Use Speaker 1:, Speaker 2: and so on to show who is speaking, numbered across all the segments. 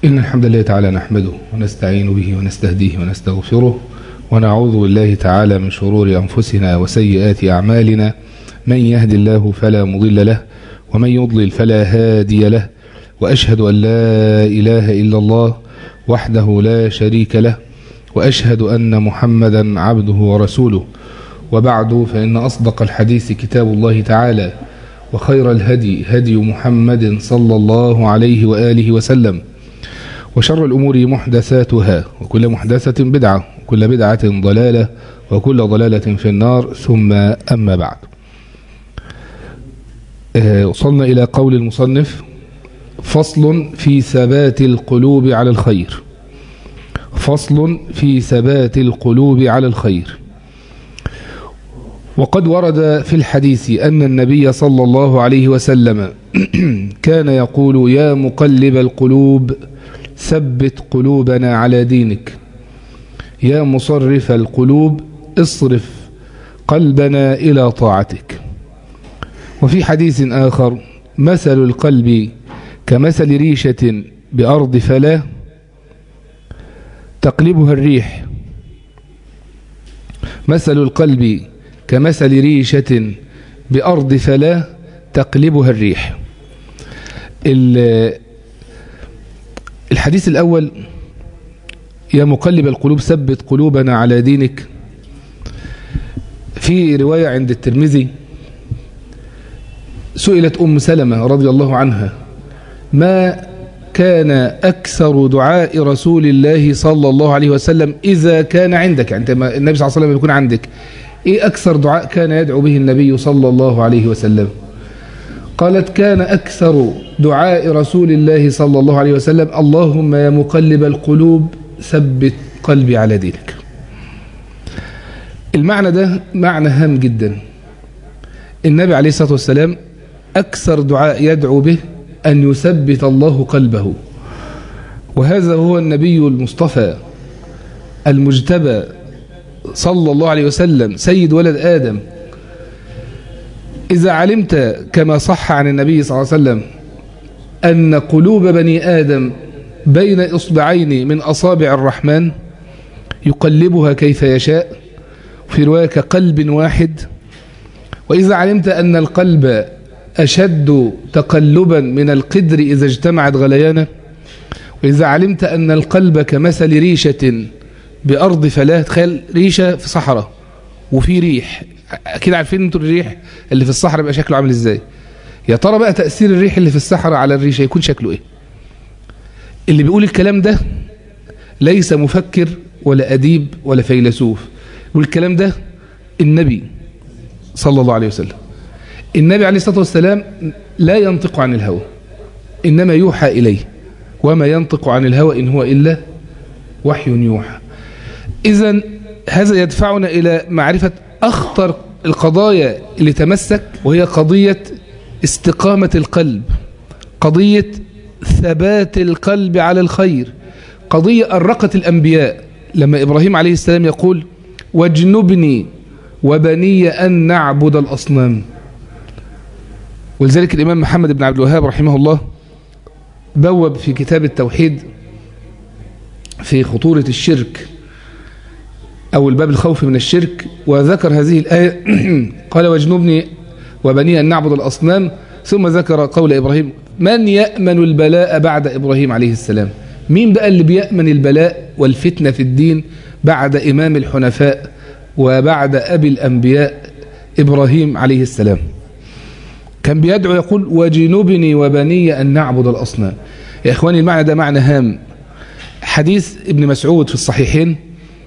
Speaker 1: إن الحمد لله تعالى نحمده ونستعين به ونستهديه ونستغفره ونعوذ بالله تعالى من شرور أنفسنا وسيئات أعمالنا من يهد الله فلا مضل له ومن يضلل فلا هادي له وأشهد أن لا إله إلا الله وحده لا شريك له وأشهد أن محمدا عبده ورسوله وبعد فإن أصدق الحديث كتاب الله تعالى وخير الهدي هدي محمد صلى الله عليه وآله وسلم وشر الأمور محدثاتها وكل محدثة بدعة وكل بدعة ضلالة وكل ضلالة في النار ثم أما بعد وصلنا إلى قول المصنف فصل في ثبات القلوب على الخير فصل في ثبات القلوب على الخير وقد ورد في الحديث أن النبي صلى الله عليه وسلم كان يقول يا مقلب القلوب ثبت قلوبنا على دينك يا مصرف القلوب اصرف قلبنا إلى طاعتك وفي حديث آخر مثل القلب كمثل ريشة بأرض فلاة تقلبها الريح مثل القلب كمثل ريشة بأرض فلاة تقلبها الريح الحديث الأول يا مقلب القلوب ثبت قلوبنا على دينك في رواية عند الترمذي سئلت أم سلمة رضي الله عنها ما كان أكثر دعاء رسول الله صلى الله عليه وسلم إذا كان عندك يعني النبي صلى الله عليه وسلم يكون عندك إيه أكثر دعاء كان يدعو به النبي صلى الله عليه وسلم قالت كان أكثر دعاء رسول الله صلى الله عليه وسلم اللهم يا مقلب القلوب ثبت قلبي على دينك المعنى ده معنى هام جدا النبي عليه الصلاة والسلام أكثر دعاء يدعو به أن يثبت الله قلبه وهذا هو النبي المصطفى المجتبى صلى الله عليه وسلم سيد ولد آدم إذا علمت كما صح عن النبي صلى الله عليه وسلم أن قلوب بني آدم بين إصبعين من أصابع الرحمن يقلبها كيف يشاء في رواية كقلب واحد وإذا علمت أن القلب أشد تقلبا من القدر إذا اجتمعت غليانه وإذا علمت أن القلب كمثل ريشة بأرض فلاة تخيل ريشة في صحراء وفي ريح أكيد عارفين انتوا الريح اللي في الصحراء بقى شكله عامل إزاي يا ترى بقى تأثير الريح اللي في الصحراء على الريشة يكون شكله إيه اللي بيقول الكلام ده ليس مفكر ولا أديب ولا فيلسوف والكلام ده النبي صلى الله عليه وسلم النبي عليه الصلاة والسلام لا ينطق عن الهوى إنما يوحى إليه وما ينطق عن الهوى إن هو إلا وحي يوحى إذا هذا يدفعنا إلى معرفة أخطر القضايا اللي تمسك وهي قضية استقامة القلب قضية ثبات القلب على الخير قضية أرقت الأنبياء لما إبراهيم عليه السلام يقول واجنبني وبني أن نعبد الأصنام ولذلك الإمام محمد بن عبد الوهاب رحمه الله بوب في كتاب التوحيد في خطورة الشرك أو الباب الخوف من الشرك وذكر هذه الآية قال واجنبني وبني أن نعبد الأصنام ثم ذكر قول إبراهيم من يأمن البلاء بعد إبراهيم عليه السلام مين بقى اللي بيأمن البلاء والفتنة في الدين بعد إمام الحنفاء وبعد أبي الأنبياء إبراهيم عليه السلام كان بيدعو يقول وجنبني وبني أن نعبد الأصنام يا إخواني المعنى ده معنى هام حديث ابن مسعود في الصحيحين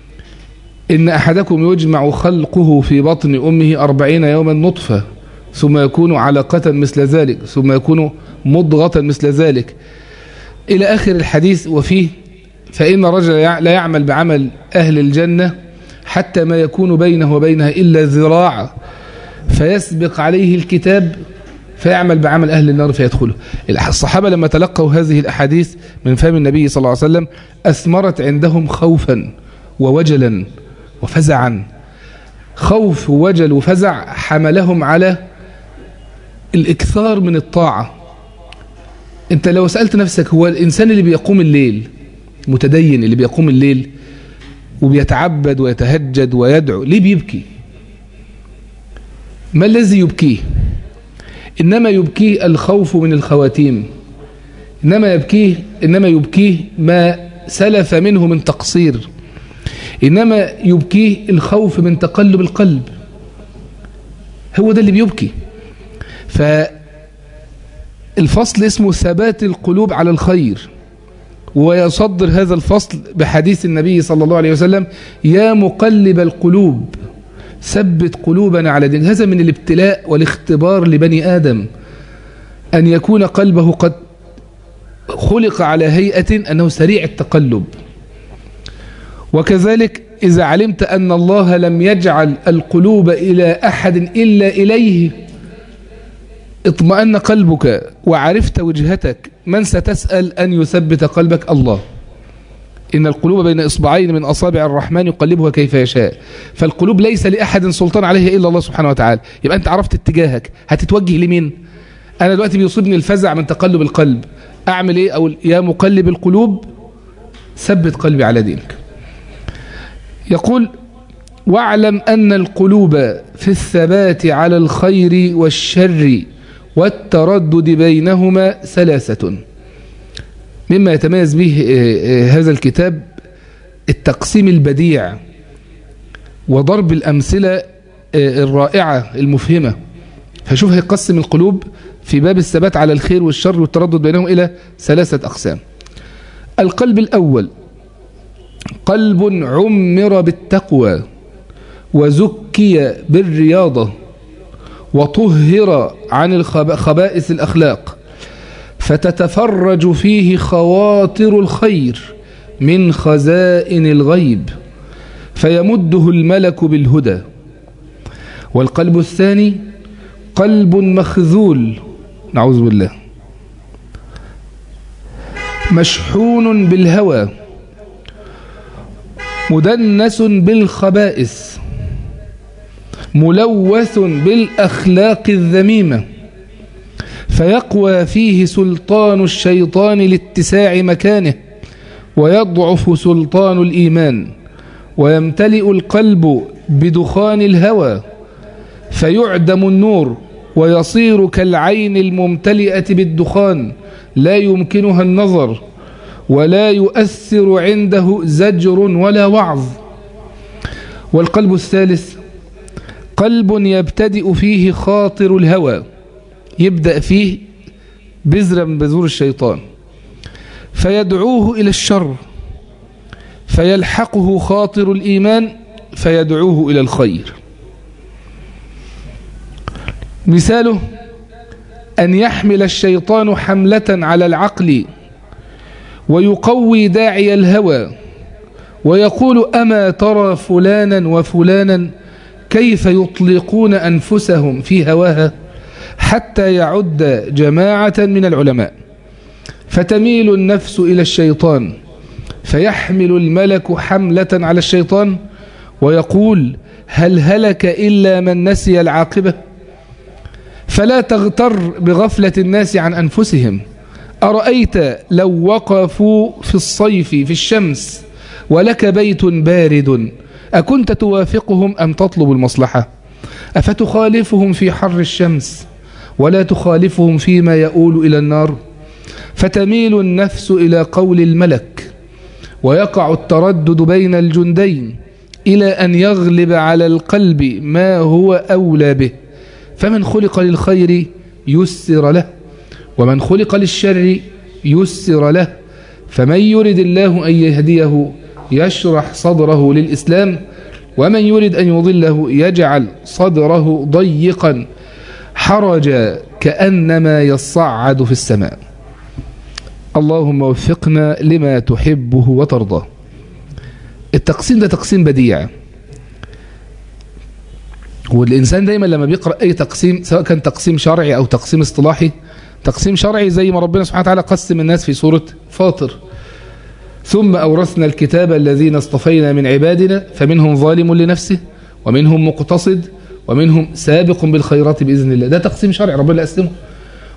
Speaker 1: إن أحدكم يجمع خلقه في بطن أمه أربعين يوما نطفة ثم يكون علقة مثل ذلك ثم يكون مضغة مثل ذلك إلى آخر الحديث وفيه فإن رجل لا يعمل بعمل أهل الجنة حتى ما يكون بينه وبينها إلا ذراع فيسبق عليه الكتاب فيعمل بعمل أهل النار فيدخله الصحابة لما تلقوا هذه الأحاديث من فهم النبي صلى الله عليه وسلم أثمرت عندهم خوفا ووجلا وفزعا خوف ووجل وفزع حملهم على الإكثار من الطاعة انت لو سألت نفسك هو الإنسان اللي بيقوم الليل متدين اللي بيقوم الليل وبيتعبد ويتهجد ويدعو ليه بيبكي ما الذي يبكيه إنما يبكيه الخوف من الخواتيم إنما يبكيه إنما يبكيه ما سلف منه من تقصير إنما يبكيه الخوف من تقلب القلب هو ده اللي بيبكي فالفصل اسمه ثبات القلوب على الخير ويصدر هذا الفصل بحديث النبي صلى الله عليه وسلم يا مقلب القلوب ثبت قلوبنا على دين هذا من الابتلاء والاختبار لبني آدم أن يكون قلبه قد خلق على هيئة أنه سريع التقلب وكذلك إذا علمت أن الله لم يجعل القلوب إلى أحد إلا إليه اطمأن قلبك وعرفت وجهتك من ستسأل أن يثبت قلبك الله إن القلوب بين إصبعين من أصابع الرحمن يقلبها كيف يشاء فالقلوب ليس لأحد سلطان عليها إلا الله سبحانه وتعالى يبقى أنت عرفت اتجاهك هتتوجه لمين أنا دلوقتي بيصيبني الفزع من تقلب القلب أعمل إيه أو يا مقلب القلوب ثبت قلبي على دينك يقول واعلم أن القلوب في الثبات على الخير والشر والتردد بينهما ثلاثة مما يتميز به هذا الكتاب التقسيم البديع وضرب الأمثلة الرائعة المفهمة فشوف هيقسم القلوب في باب الثبات على الخير والشر والتردد بينهم إلى ثلاثة أقسام القلب الأول قلب عمر بالتقوى وزكي بالرياضة وطهر عن خبائث الأخلاق فتتفرج فيه خواطر الخير من خزائن الغيب فيمده الملك بالهدى والقلب الثاني قلب مخذول نعوذ بالله مشحون بالهوى مدنس بالخبائث ملوث بالأخلاق الذميمة فيقوى فيه سلطان الشيطان لاتساع مكانه ويضعف سلطان الإيمان ويمتلئ القلب بدخان الهوى فيعدم النور ويصير كالعين الممتلئة بالدخان لا يمكنها النظر ولا يؤثر عنده زجر ولا وعظ والقلب الثالث قلب يبتدئ فيه خاطر الهوى يبدأ فيه بذرة من بذور الشيطان فيدعوه إلى الشر فيلحقه خاطر الإيمان فيدعوه إلى الخير مثاله أن يحمل الشيطان حملة على العقل ويقوي داعي الهوى ويقول أما ترى فلانا وفلانا كيف يطلقون أنفسهم في هواها حتى يعد جماعة من العلماء فتميل النفس إلى الشيطان فيحمل الملك حملة على الشيطان ويقول هل هلك إلا من نسي العاقبة فلا تغتر بغفلة الناس عن أنفسهم أرأيت لو وقفوا في الصيف في الشمس ولك بيت بارد أكنت توافقهم أم تطلب المصلحة أفتخالفهم في حر الشمس ولا تخالفهم فيما يؤول إلى النار فتميل النفس إلى قول الملك ويقع التردد بين الجندين إلى أن يغلب على القلب ما هو أولى به فمن خلق للخير يسر له ومن خلق للشر يسر له فمن يرد الله أن يهديه يشرح صدره للإسلام ومن يرد أن يضله يجعل صدره ضيقا حرجا كأنما يصعد في السماء اللهم وفقنا لما تحبه وترضاه التقسيم ده تقسيم بديع والإنسان دايما لما بيقرأ أي تقسيم سواء كان تقسيم شرعي أو تقسيم اصطلاحي تقسيم شرعي زي ما ربنا سبحانه وتعالى قسم الناس في سورة فاطر ثم أورثنا الكتاب الذين اصطفينا من عبادنا فمنهم ظالم لنفسه ومنهم مقتصد ومنهم سابق بالخيرات بإذن الله ده تقسيم شرعي ربنا قسمه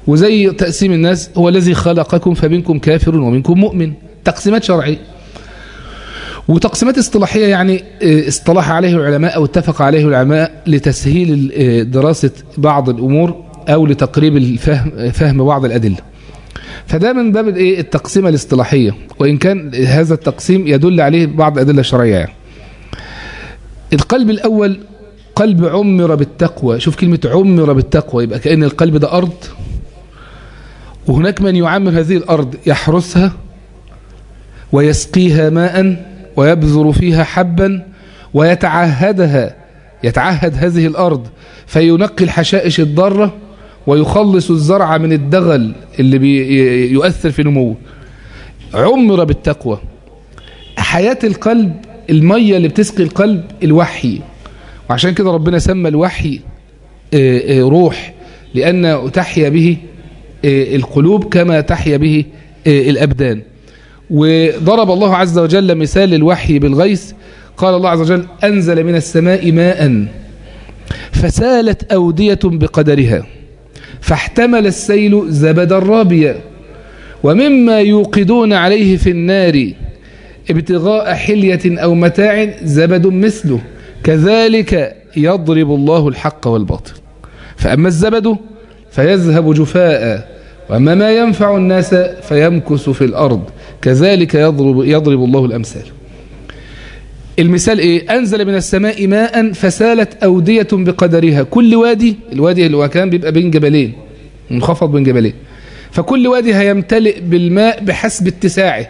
Speaker 1: وزي تقسيم الناس هو الذي خلقكم فمنكم كافر ومنكم مؤمن تقسيمات شرعية وتقسيمات اصطلاحية يعني اصطلح عليه العلماء أو اتفق عليه العلماء لتسهيل دراسة بعض الأمور أو لتقريب الفهم فهم بعض الأدلة فده من باب الايه التقسيمة الاصطلاحية وإن كان هذا التقسيم يدل عليه بعض الأدلة الشرعية يعني. القلب الأول قلب عمر بالتقوى شوف كلمة عمر بالتقوى يبقى كأن القلب ده أرض وهناك من يعمر هذه الأرض يحرسها ويسقيها ماء ويبذر فيها حبا ويتعهدها يتعهد هذه الأرض فينقي الحشائش الضارة ويخلص الزرع من الدغل اللي بيؤثر في نموه عمر بالتقوى حياة القلب المية اللي بتسقي القلب الوحي وعشان كده ربنا سمى الوحي روح لأن تحيا به القلوب كما تحيا به الأبدان وضرب الله عز وجل مثال الوحي بالغيث قال الله عز وجل أنزل من السماء ماء فسالت أودية بقدرها فاحتمل السيل زبدا رابيا ومما يوقدون عليه في النار ابتغاء حلية أو متاع زبد مثله كذلك يضرب الله الحق والباطل فأما الزبد فيذهب جفاء وأما ما ينفع الناس فيمكث في الأرض كذلك يضرب, يضرب الله الأمثال المثال إيه أنزل من السماء ماء فسالت أودية بقدرها كل وادي الوادي اللي هو كان بيبقى بين جبلين منخفض بين جبلين فكل وادي هيمتلئ بالماء بحسب اتساعه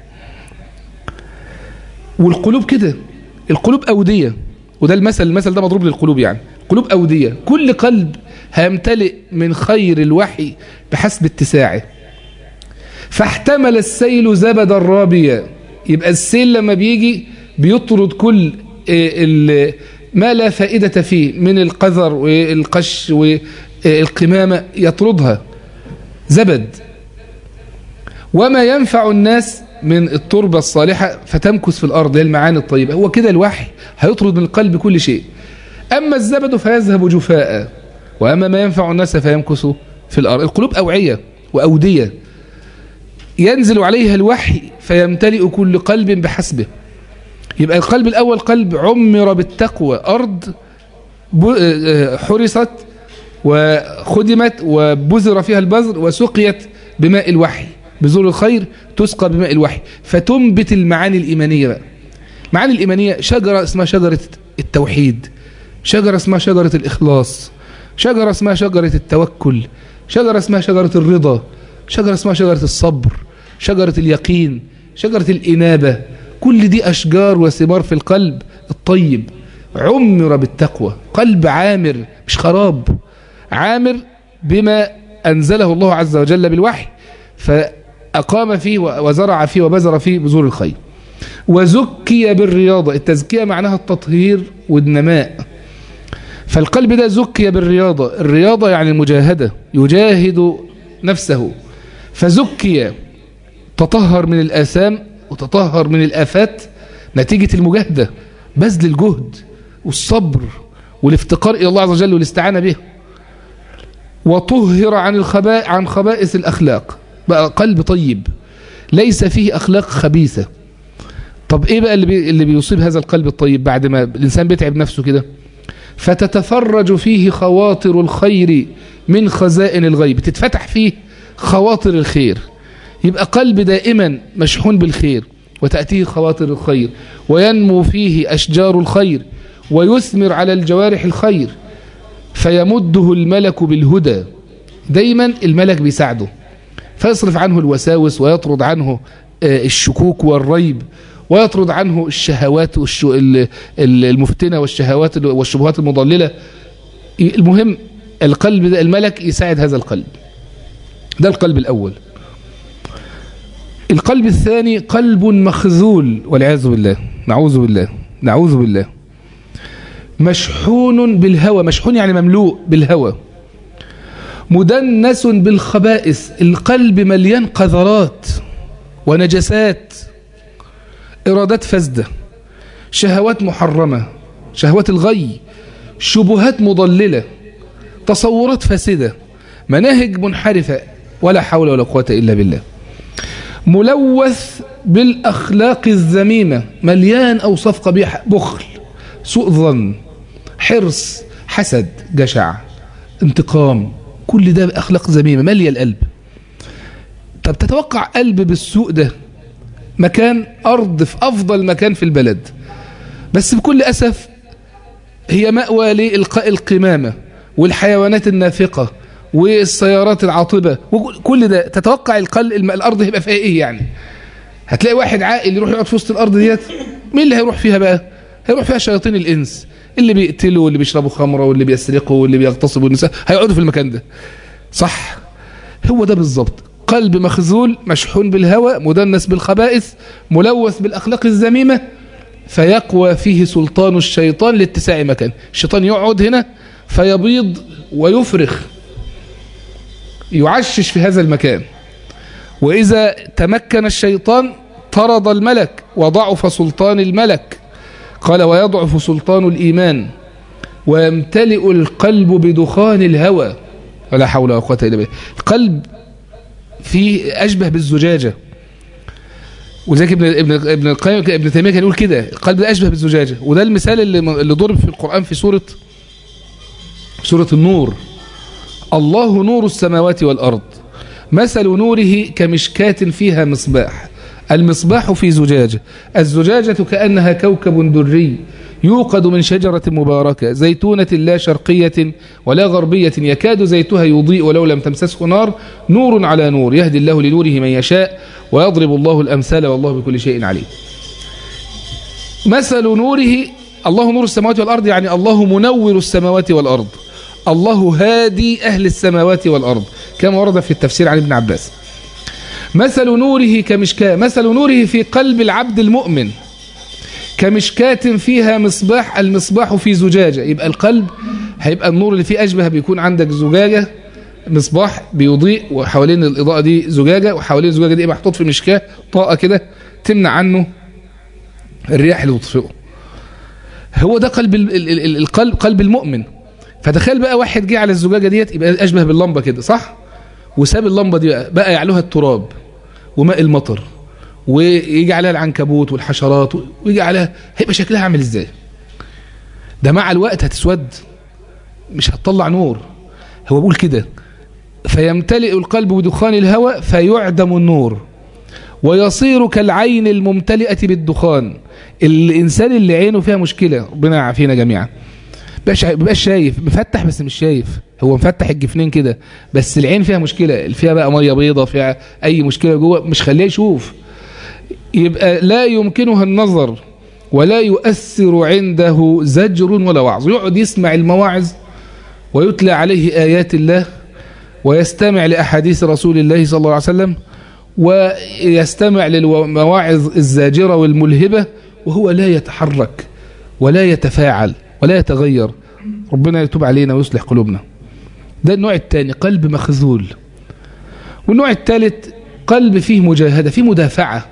Speaker 1: والقلوب كده القلوب أودية وده المثل المثل ده مضروب للقلوب يعني قلوب أودية كل قلب هيمتلئ من خير الوحي بحسب اتساعه فاحتمل السيل زبدا رابيا يبقى السيل لما بيجي بيطرد كل ما لا فائدة فيه من القذر والقش والقمامة يطردها زبد وما ينفع الناس من التربة الصالحة فتمكث في الأرض المعاني الطيبة هو كده الوحي هيطرد من القلب كل شيء أما الزبد فيذهب جفاء وأما ما ينفع الناس فيمكث في الأرض القلوب أوعية وأودية ينزل عليها الوحي فيمتلئ كل قلب بحسبه يبقى القلب الأول قلب عمر بالتقوى أرض حرست وخدمت وبذر فيها البذر وسقيت بماء الوحي بذور الخير تسقى بماء الوحي فتنبت المعاني الإيمانية بقى المعاني الإيمانية شجرة اسمها شجرة التوحيد شجرة اسمها شجرة الإخلاص شجرة اسمها شجرة التوكل شجرة اسمها شجرة الرضا شجرة اسمها شجرة الصبر شجرة اليقين شجرة الإنابة كل دي أشجار وثمار في القلب الطيب عمر بالتقوى قلب عامر مش خراب عامر بما أنزله الله عز وجل بالوحي فأقام فيه وزرع فيه وبذر فيه بذور الخير وزكي بالرياضة التزكية معناها التطهير والنماء فالقلب ده زكي بالرياضة الرياضة يعني المجاهدة يجاهد نفسه فزكي تطهر من الآثام وتطهر من الآفات نتيجة المجاهدة بذل الجهد والصبر والافتقار إلى الله عز وجل والاستعانة به وطهر عن الخباء عن خبائث الأخلاق بقى قلب طيب ليس فيه أخلاق خبيثة طب إيه بقى اللي, بي اللي بيصيب هذا القلب الطيب بعد ما الإنسان بيتعب نفسه كده فتتفرج فيه خواطر الخير من خزائن الغيب تتفتح فيه خواطر الخير يبقى قلب دائما مشحون بالخير وتأتيه خواطر الخير وينمو فيه أشجار الخير ويثمر على الجوارح الخير فيمده الملك بالهدى دايما الملك بيساعده فيصرف عنه الوساوس ويطرد عنه الشكوك والريب ويطرد عنه الشهوات المفتنة والشهوات والشبهات المضللة المهم القلب ده الملك يساعد هذا القلب ده القلب الأول القلب الثاني قلب مخذول والعياذ بالله نعوذ بالله نعوذ بالله مشحون بالهوى مشحون يعني مملوء بالهوى مدنس بالخبائث القلب مليان قذرات ونجسات إرادات فاسدة شهوات محرمة شهوات الغي شبهات مضللة تصورات فاسدة مناهج منحرفة ولا حول ولا قوة إلا بالله ملوث بالأخلاق الذميمة مليان أوصاف قبيحة بخل سوء ظن حرص حسد جشع انتقام كل ده أخلاق ذميمة مالية القلب طب تتوقع قلب بالسوء ده مكان أرض في أفضل مكان في البلد بس بكل أسف هي مأوى لإلقاء القمامة والحيوانات النافقة والسيارات العاطبة وكل ده تتوقع القل الأرض هيبقى فيها إيه يعني هتلاقي واحد عاقل يروح يقعد في وسط الأرض ديت مين اللي هيروح فيها بقى هيروح فيها شياطين الإنس اللي بيقتلوا واللي بيشربوا خمرة واللي بيسرقوا واللي بيغتصبوا النساء هيقعدوا في المكان ده صح هو ده بالظبط قلب مخزول مشحون بالهوى مدنس بالخبائث ملوث بالأخلاق الذميمة فيقوى فيه سلطان الشيطان لاتساع مكان الشيطان يقعد هنا فيبيض ويفرخ يعشش في هذا المكان وإذا تمكن الشيطان طرد الملك وضعف سلطان الملك قال ويضعف سلطان الإيمان ويمتلئ القلب بدخان الهوى ولا حول ولا قوة إلا بالله القلب فيه أشبه بالزجاجة وذلك ابن ابن ابن القيم ابن تيميه كان يقول كده القلب ده اشبه بالزجاجه وده المثال اللي اللي ضرب في القران في سوره سوره النور الله نور السماوات والارض مثل نوره كمشكاة فيها مصباح المصباح في زجاجة الزجاجة كأنها كوكب دري يوقد من شجرة مباركة زيتونة لا شرقية ولا غربية يكاد زيتها يضيء ولو لم تمسسه نار نور على نور يهدي الله لنوره من يشاء ويضرب الله الأمثال والله بكل شيء عليم مثل نوره الله نور السماوات والأرض يعني الله منور السماوات والأرض الله هادي أهل السماوات والأرض كما ورد في التفسير عن ابن عباس مثل نوره كمشكاة مثل نوره في قلب العبد المؤمن كمشكاة فيها مصباح المصباح في زجاجة يبقى القلب هيبقى النور اللي فيه أشبه بيكون عندك زجاجة مصباح بيضيء وحوالين الإضاءة دي زجاجة وحوالين الزجاجة دي محطوط في مشكاة طاقة كده تمنع عنه الرياح اللي تطفئه هو ده قلب القلب قلب المؤمن فتخيل بقى واحد جه على الزجاجة ديت يبقى أشبه باللمبة كده صح وساب اللمبة دي بقى, بقى يعلوها التراب وماء المطر ويجي عليها العنكبوت والحشرات ويجي عليها هيبقى شكلها عامل ازاي ده مع الوقت هتسود مش هتطلع نور هو بيقول كده فيمتلئ القلب بدخان الهوى فيعدم النور ويصير كالعين الممتلئة بالدخان الإنسان اللي عينه فيها مشكلة ربنا يعافينا جميعا بيبقاش شايف مفتح بس مش شايف هو مفتح الجفنين كده بس العين فيها مشكلة فيها بقى مية بيضة فيها أي مشكلة جوه مش خليه يشوف يبقى لا يمكنها النظر ولا يؤثر عنده زجر ولا وعظ يقعد يسمع المواعظ ويتلى عليه آيات الله ويستمع لأحاديث رسول الله صلى الله عليه وسلم ويستمع للمواعظ الزاجرة والملهبة وهو لا يتحرك ولا يتفاعل ولا يتغير ربنا يتوب علينا ويصلح قلوبنا ده النوع الثاني قلب مخذول والنوع الثالث قلب فيه مجاهدة فيه مدافعة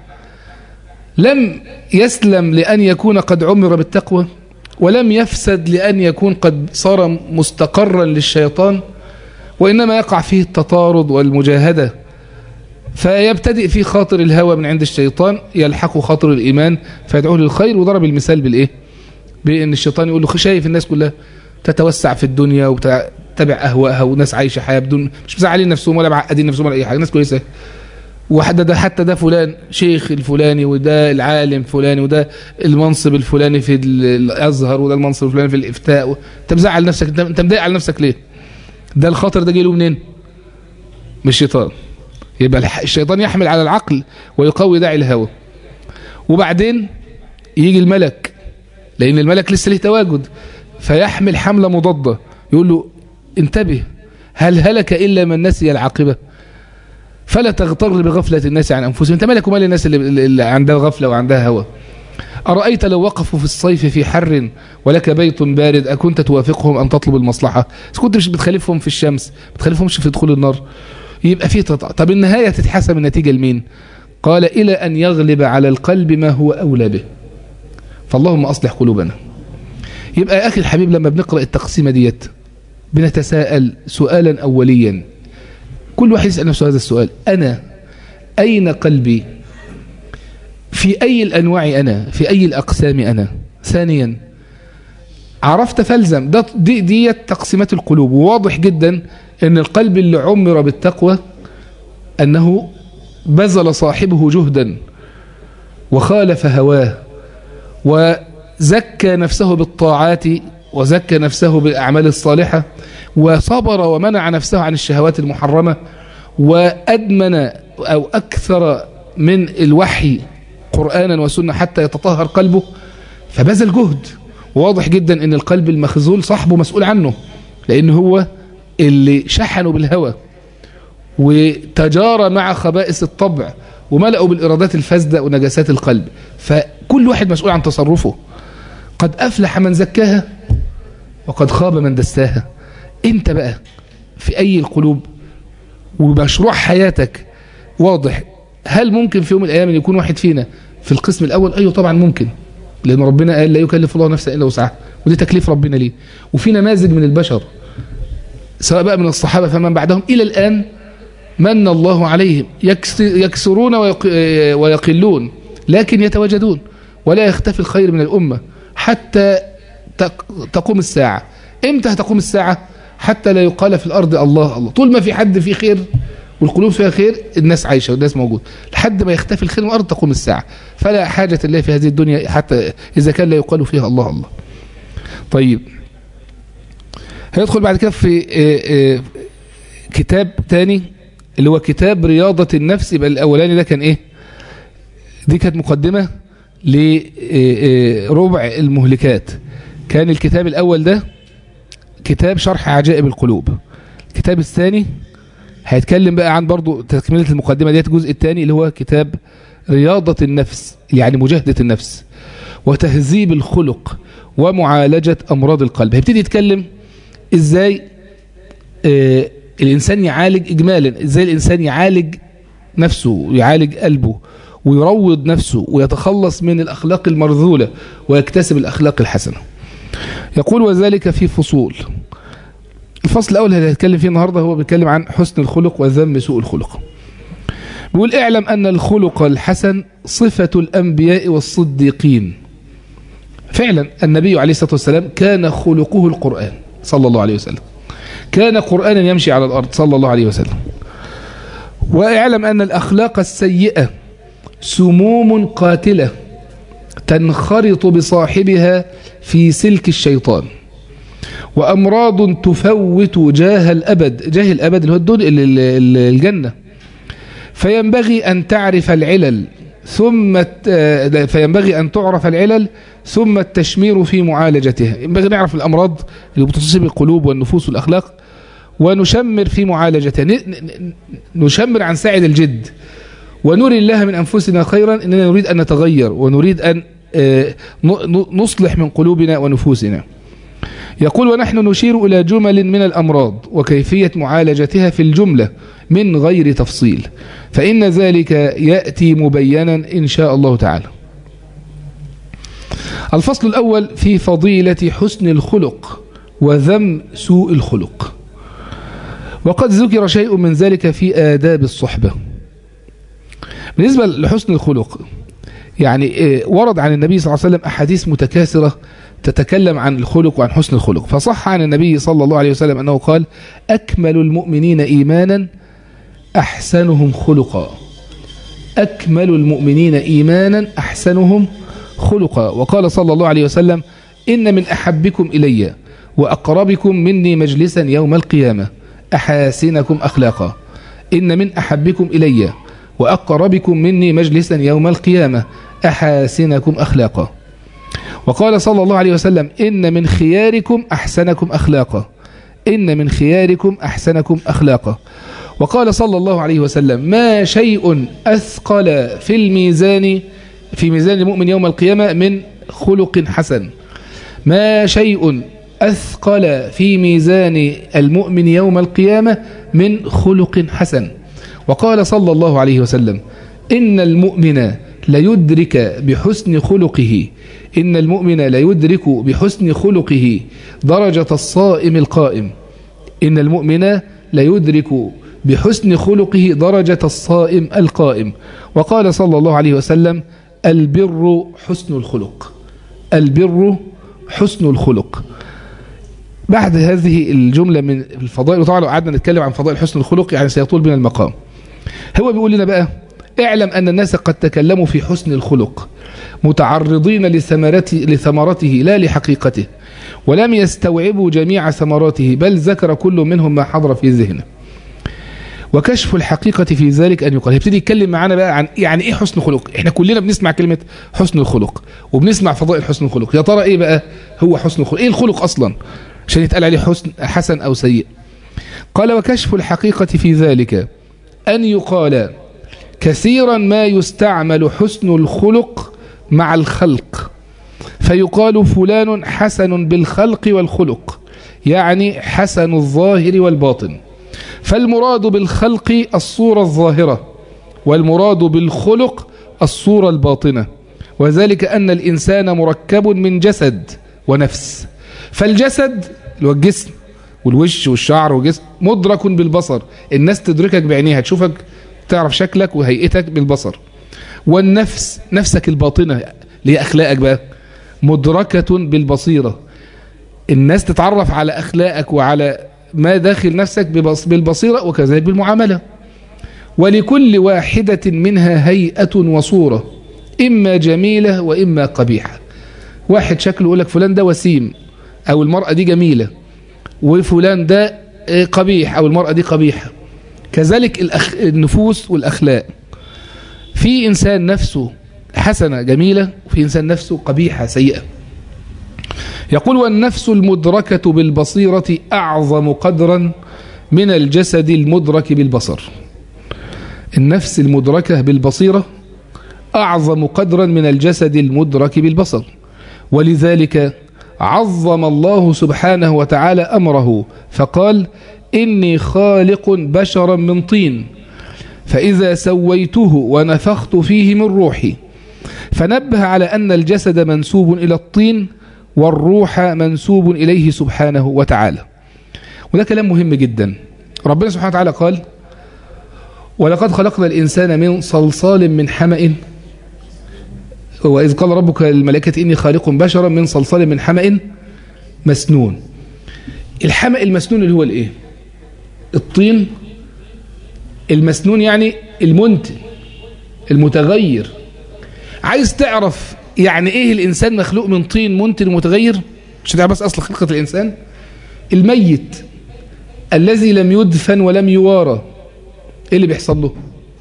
Speaker 1: لم يسلم لأن يكون قد عمر بالتقوى ولم يفسد لأن يكون قد صار مستقرا للشيطان وإنما يقع فيه التطارد والمجاهدة فيبتدئ في خاطر الهوى من عند الشيطان يلحق خاطر الإيمان فيدعوه للخير وضرب المثال بالإيه بأن الشيطان يقول له شايف الناس كلها تتوسع في الدنيا وتتبع أهواءها وناس عايشة حياة بدون مش مزعلين نفسهم ولا معقدين نفسهم ولا أي حاجة ناس كويسة وحتى ده حتى ده فلان شيخ الفلاني وده العالم الفلاني وده المنصب الفلاني في الازهر وده المنصب الفلاني في الافتاء انت مزعل نفسك انت انت مضايق على نفسك ليه ده الخطر ده جاي له منين من الشيطان يبقى الشيطان يحمل على العقل ويقوي داعي الهوى وبعدين يجي الملك لان الملك لسه له تواجد فيحمل حمله مضاده يقول له انتبه هل هلك الا من نسي العاقبه فلا تغتر بغفلة الناس عن أنفسهم أنت مالك ومال الناس اللي, اللي عندها غفلة وعندها هوى أرأيت لو وقفوا في الصيف في حر ولك بيت بارد أكنت توافقهم أن تطلب المصلحة كنت مش بتخالفهم في الشمس بتخالفهمش في دخول النار يبقى فيه تطع طب النهاية تتحسب النتيجة لمين قال إلى أن يغلب على القلب ما هو أولى به فاللهم أصلح قلوبنا يبقى يا أخي الحبيب لما بنقرأ التقسيمة ديت بنتساءل سؤالا أوليا كل واحد يسأل نفسه هذا السؤال أنا أين قلبي في أي الأنواع أنا في أي الأقسام أنا ثانيا عرفت فلزم ده دي, دي تقسيمات القلوب وواضح جدا أن القلب اللي عمر بالتقوى أنه بذل صاحبه جهدا وخالف هواه وزكى نفسه بالطاعات وزكى نفسه بالأعمال الصالحة وصبر ومنع نفسه عن الشهوات المحرمة وأدمن أو أكثر من الوحي قرآنا وسنة حتى يتطهر قلبه فبذل جهد واضح جدا ان القلب المخزول صاحبه مسؤول عنه لان هو اللي شحنه بالهوى وتجارى مع خبائث الطبع وملأوا بالإرادات الفاسدة ونجاسات القلب فكل واحد مسؤول عن تصرفه قد أفلح من زكاها وقد خاب من دساها انت بقى في أي القلوب ومشروع حياتك واضح هل ممكن في يوم من الأيام أن يكون واحد فينا في القسم الأول أيوه طبعا ممكن لأن ربنا قال لا يكلف الله نفسا إلا وسعها ودي تكليف ربنا ليه وفي نماذج من البشر سواء بقى من الصحابة فمن بعدهم إلى الآن من الله عليهم يكسرون ويقلون لكن يتواجدون ولا يختفي الخير من الأمة حتى تقوم الساعة امتى هتقوم الساعة حتى لا يقال في الأرض الله الله طول ما في حد فيه خير والقلوب فيها خير الناس عايشة والناس موجود لحد ما يختفي الخير من الأرض تقوم الساعة فلا حاجة الله في هذه الدنيا حتى إذا كان لا يقال فيها الله الله طيب هيدخل بعد كده في كتاب تاني اللي هو كتاب رياضة النفس يبقى الأولاني ده كان إيه دي كانت مقدمة لربع المهلكات كان الكتاب الأول ده كتاب شرح عجائب القلوب الكتاب الثاني هيتكلم بقى عن برضو تكملة المقدمة ديت الجزء الثاني اللي هو كتاب رياضة النفس يعني مجاهدة النفس وتهذيب الخلق ومعالجة أمراض القلب هيبتدي يتكلم إزاي آه الإنسان يعالج إجمالا إزاي الإنسان يعالج نفسه ويعالج قلبه ويروض نفسه ويتخلص من الأخلاق المرذولة ويكتسب الأخلاق الحسنة يقول وذلك في فصول الفصل الأول اللي هنتكلم فيه النهاردة هو بيتكلم عن حسن الخلق وذم سوء الخلق بيقول اعلم أن الخلق الحسن صفة الأنبياء والصديقين فعلا النبي عليه الصلاة والسلام كان خلقه القرآن صلى الله عليه وسلم كان قرآنا يمشي على الأرض صلى الله عليه وسلم واعلم أن الأخلاق السيئة سموم قاتلة تنخرط بصاحبها في سلك الشيطان وأمراض تفوت جاه الأبد جاه الأبد اللي هو الدول الجنة فينبغي أن تعرف العلل ثم فينبغي أن تعرف العلل ثم التشمير في معالجتها ينبغي نعرف الأمراض اللي بتصيب القلوب والنفوس والأخلاق ونشمر في معالجتها نشمر عن ساعد الجد ونري الله من أنفسنا خيرا إننا نريد أن نتغير ونريد أن نصلح من قلوبنا ونفوسنا يقول ونحن نشير إلى جمل من الأمراض وكيفية معالجتها في الجملة من غير تفصيل فإن ذلك يأتي مبينا إن شاء الله تعالى الفصل الأول في فضيلة حسن الخلق وذم سوء الخلق وقد ذكر شيء من ذلك في آداب الصحبة بالنسبة لحسن الخلق يعني ورد عن النبي صلى الله عليه وسلم أحاديث متكاثرة تتكلم عن الخلق وعن حسن الخلق فصح عن النبي صلى الله عليه وسلم أنه قال أكمل المؤمنين إيمانا أحسنهم خلقا أكمل المؤمنين إيمانا أحسنهم خلقا وقال صلى الله عليه وسلم إن من أحبكم إلي وأقربكم مني مجلسا يوم القيامة أحاسنكم أخلاقا إن من أحبكم إلي وأقربكم مني مجلسا يوم القيامة أحاسنكم أخلاقا وقال صلى الله عليه وسلم إن من خياركم أحسنكم أخلاقا إن من خياركم أحسنكم أخلاقا وقال صلى الله عليه وسلم ما شيء أثقل في الميزان في ميزان المؤمن يوم القيامة من خلق حسن ما شيء أثقل في ميزان المؤمن يوم القيامة من خلق حسن وقال صلى الله عليه وسلم إن المؤمن ليدرك بحسن خلقه إن المؤمن ليدرك بحسن خلقه درجة الصائم القائم إن المؤمن ليدرك بحسن خلقه درجة الصائم القائم وقال صلى الله عليه وسلم البر حسن الخلق البر حسن الخلق بعد هذه الجملة من الفضائل وطبعا لو قعدنا نتكلم عن فضائل حسن الخلق يعني سيطول بنا المقام هو بيقول لنا بقى اعلم أن الناس قد تكلموا في حسن الخلق متعرضين لثمرته, لثمرته لا لحقيقته ولم يستوعبوا جميع ثمراته بل ذكر كل منهم ما حضر في ذهنه وكشف الحقيقة في ذلك أن يقال يبتدي يتكلم معانا بقى عن يعني إيه حسن خلق إحنا كلنا بنسمع كلمة حسن الخلق وبنسمع فضائل حسن الخلق يا ترى إيه بقى هو حسن الخلق إيه الخلق أصلا عشان يتقال عليه حسن حسن أو سيء قال وكشف الحقيقة في ذلك أن يقال كثيرا ما يستعمل حسن الخلق مع الخلق فيقال فلان حسن بالخلق والخلق يعني حسن الظاهر والباطن فالمراد بالخلق الصورة الظاهرة والمراد بالخلق الصورة الباطنة وذلك أن الإنسان مركب من جسد ونفس فالجسد اللي هو الجسم والوش والشعر والجسم مدرك بالبصر الناس تدركك بعينيها تشوفك تعرف شكلك وهيئتك بالبصر والنفس نفسك الباطنة اللي هي أخلاقك بقى مدركة بالبصيرة الناس تتعرف على أخلاقك وعلى ما داخل نفسك بالبصيرة وكذلك بالمعاملة ولكل واحدة منها هيئة وصورة إما جميلة وإما قبيحة واحد شكله يقول لك فلان ده وسيم أو المرأة دي جميلة وفلان ده قبيح أو المرأة دي قبيحة كذلك الأخ... النفوس والأخلاق في إنسان نفسه حسنة جميلة وفي إنسان نفسه قبيحة سيئة يقول والنفس المدركة بالبصيرة أعظم قدرا من الجسد المدرك بالبصر النفس المدركة بالبصيرة أعظم قدرا من الجسد المدرك بالبصر ولذلك عظم الله سبحانه وتعالى أمره فقال إني خالق بشرا من طين فإذا سويته ونفخت فيه من روحي فنبه على أن الجسد منسوب إلى الطين والروح منسوب إليه سبحانه وتعالى وده كلام مهم جدا ربنا سبحانه وتعالى قال ولقد خلقنا الإنسان من صلصال من حمأ وإذ قال ربك للملائكة إني خالق بشرا من صلصال من حمأ مسنون الحمأ المسنون اللي هو الإيه الطين المسنون يعني المنتن المتغير عايز تعرف يعني ايه الانسان مخلوق من طين منتن متغير مش تعرف بس اصل خلقة الانسان الميت الذي لم يدفن ولم يوارى ايه اللي بيحصل له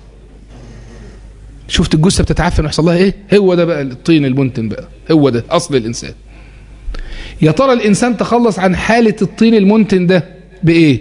Speaker 1: شفت الجثة بتتعفن ويحصل لها ايه هو ده بقى الطين المنتن بقى هو ده اصل الانسان يا ترى الانسان تخلص عن حالة الطين المنتن ده بايه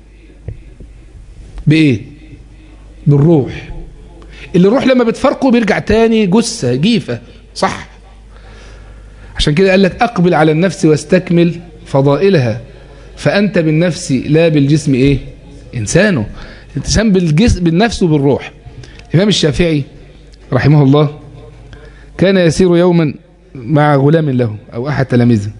Speaker 1: بايه بالروح اللي الروح لما بتفرقه بيرجع تاني جثة جيفة صح عشان كده قال لك أقبل على النفس واستكمل فضائلها فأنت بالنفس لا بالجسم إيه إنسانه الإنسان بالجسم بالنفس وبالروح الإمام الشافعي رحمه الله كان يسير يوما مع غلام له أو أحد تلاميذه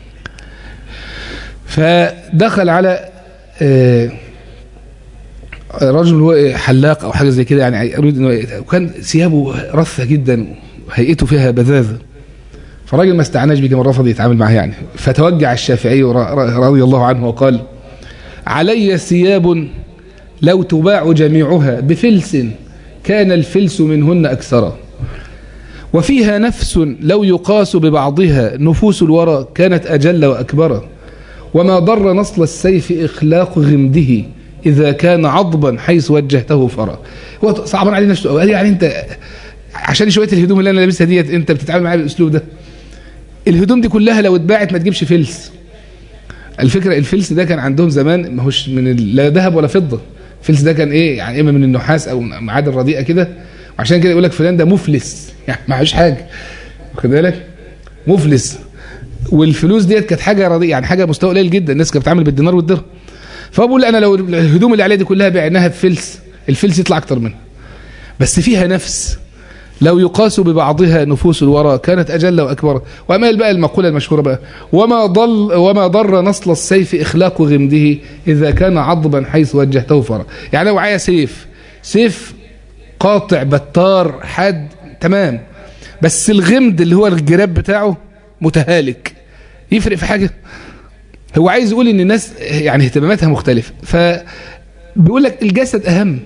Speaker 1: فدخل على آه رجل هو حلاق او حاجه زي كده يعني يريد انه وكان ثيابه رثه جدا وهيئته فيها بذاذه فالراجل ما استعناش بيه رفض يتعامل معاه يعني فتوجع الشافعي رضي الله عنه وقال علي ثياب لو تباع جميعها بفلس كان الفلس منهن أكثر وفيها نفس لو يقاس ببعضها نفوس الورى كانت أجل وأكبر وما ضر نصل السيف إخلاق غمده إذا كان عضبا حيث وجهته فرا هو صعبان عليه نفسه قال يعني أنت عشان شوية الهدوم اللي أنا لابسها ديت أنت بتتعامل معايا بالأسلوب ده الهدوم دي كلها لو اتباعت ما تجيبش فلس الفكرة الفلس ده كان عندهم زمان ما هوش من لا ذهب ولا فضة الفلس ده كان ايه يعني اما من النحاس او معادن رديئه كده وعشان كده يقول لك فلان ده مفلس يعني معهوش حاجه واخد بالك مفلس والفلوس ديت كانت حاجه رديئه يعني حاجه مستوى قليل جدا الناس كانت بتتعامل بالدينار والدرهم فبقول انا لو الهدوم اللي عليها دي كلها بعناها بفلس الفلس يطلع اكتر منها بس فيها نفس لو يقاس ببعضها نفوس الورى كانت أجل وأكبر وأمال بقى المقولة المشهورة بقى وما ضل وما ضر نصل السيف إخلاق غمده إذا كان عضبا حيث وجهته فرا يعني لو معايا سيف سيف قاطع بتار حاد تمام بس الغمد اللي هو الجراب بتاعه متهالك يفرق في حاجة هو عايز يقول ان الناس يعني اهتماماتها مختلفة فبيقول لك الجسد اهم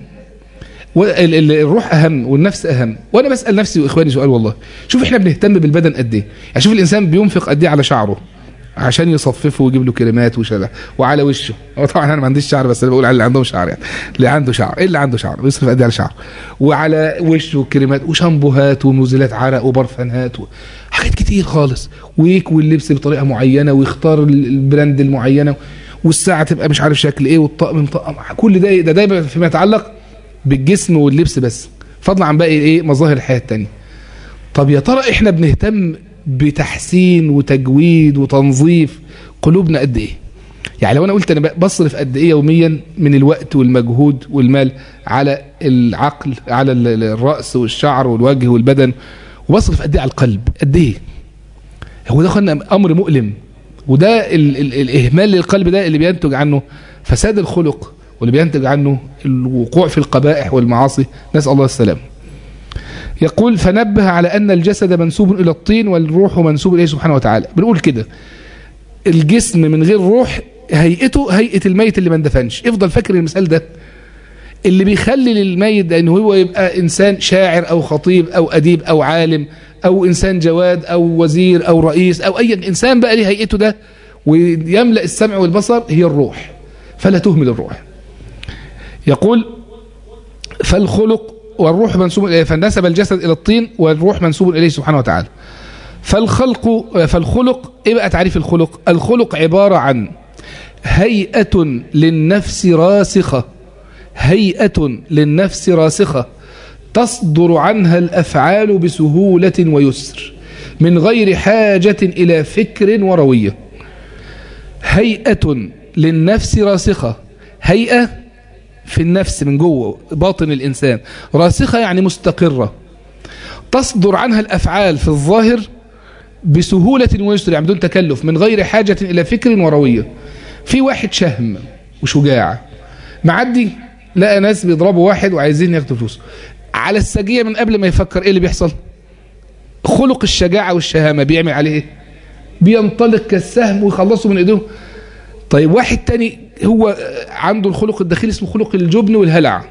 Speaker 1: الروح اهم والنفس اهم وانا بسال نفسي واخواني سؤال والله شوف احنا بنهتم بالبدن قد ايه يعني شوف الانسان بينفق قد ايه على شعره عشان يصففه ويجيب له كريمات وشلح وعلى وشه هو طبعا انا ما عنديش شعر بس انا بقول على اللي عندهم شعر يعني اللي عنده شعر ايه اللي عنده شعر بيصرف قد ايه على شعر وعلى وشه كريمات وشامبوهات ومزيلات عرق وبرفانات و... حاجات كتير خالص ويكوي اللبس بطريقه معينه ويختار البراند المعينه والساعه تبقى مش عارف شكل ايه والطقم مطقم كل ده ده دايما فيما يتعلق بالجسم واللبس بس فضلا عن باقي ايه مظاهر الحياه التانية طب يا ترى احنا بنهتم بتحسين وتجويد وتنظيف قلوبنا قد ايه يعني لو انا قلت انا بصرف قد ايه يوميا من الوقت والمجهود والمال على العقل على الراس والشعر والوجه والبدن وبصرف قد ايه على القلب قد ايه هو ده خلنا امر مؤلم وده ال ال الاهمال للقلب ده اللي بينتج عنه فساد الخلق واللي بينتج عنه الوقوع في القبائح والمعاصي نسال الله السلام يقول فنبه على أن الجسد منسوب إلى الطين والروح منسوب إليه سبحانه وتعالى بنقول كده الجسم من غير روح هيئته هيئة الميت اللي ما اندفنش افضل فاكر المثال ده اللي بيخلي للميت ده ان هو يبقى انسان شاعر او خطيب او اديب او عالم او انسان جواد او وزير او رئيس او اي انسان بقى ليه هيئته ده ويملأ السمع والبصر هي الروح فلا تهمل الروح يقول فالخلق والروح منسوب إليه فنسب الجسد إلى الطين والروح منسوب إليه سبحانه وتعالى فالخلق فالخلق إيه بقى تعريف الخلق الخلق عبارة عن هيئة للنفس راسخة هيئة للنفس راسخة تصدر عنها الأفعال بسهولة ويسر من غير حاجة إلى فكر وروية هيئة للنفس راسخة هيئة في النفس من جوه باطن الإنسان راسخة يعني مستقرة تصدر عنها الأفعال في الظاهر بسهولة ويسر يعني بدون تكلف من غير حاجة إلى فكر وروية في واحد شهم وشجاع معدي لقى ناس بيضربوا واحد وعايزين ياخدوا فلوس على السجية من قبل ما يفكر ايه اللي بيحصل خلق الشجاعة والشهامة بيعمل عليه ايه بينطلق كالسهم ويخلصوا من ايديهم طيب واحد تاني هو عنده الخلق الداخلي اسمه خلق الجبن والهلع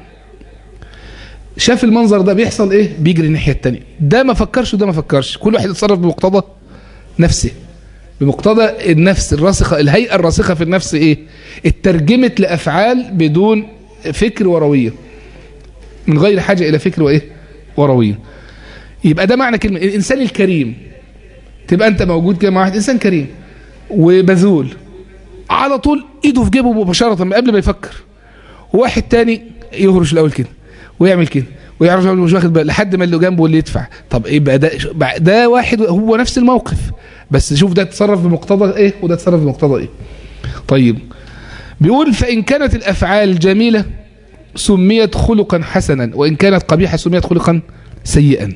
Speaker 1: شاف المنظر ده بيحصل ايه بيجري الناحية التانية ده ما فكرش وده ما فكرش كل واحد يتصرف بمقتضى نفسه بمقتضى النفس الراسخة الهيئة الراسخة في النفس ايه اترجمت لأفعال بدون فكر وروية من غير حاجة إلى فكر وإيه وروية يبقى ده معنى كلمة الإنسان الكريم تبقى أنت موجود كده مع واحد إنسان كريم وبذول على طول إيده في جيبه مباشرة من قبل ما يفكر واحد تاني يهرش الأول كده ويعمل كده ويعرف مش واخد بقى لحد ما اللي جنبه اللي يدفع طب ايه بقى ده ده واحد هو نفس الموقف بس شوف ده اتصرف بمقتضى ايه وده اتصرف بمقتضى ايه طيب بيقول فإن كانت الأفعال جميلة سميت خلقا حسنا وإن كانت قبيحة سميت خلقا سيئا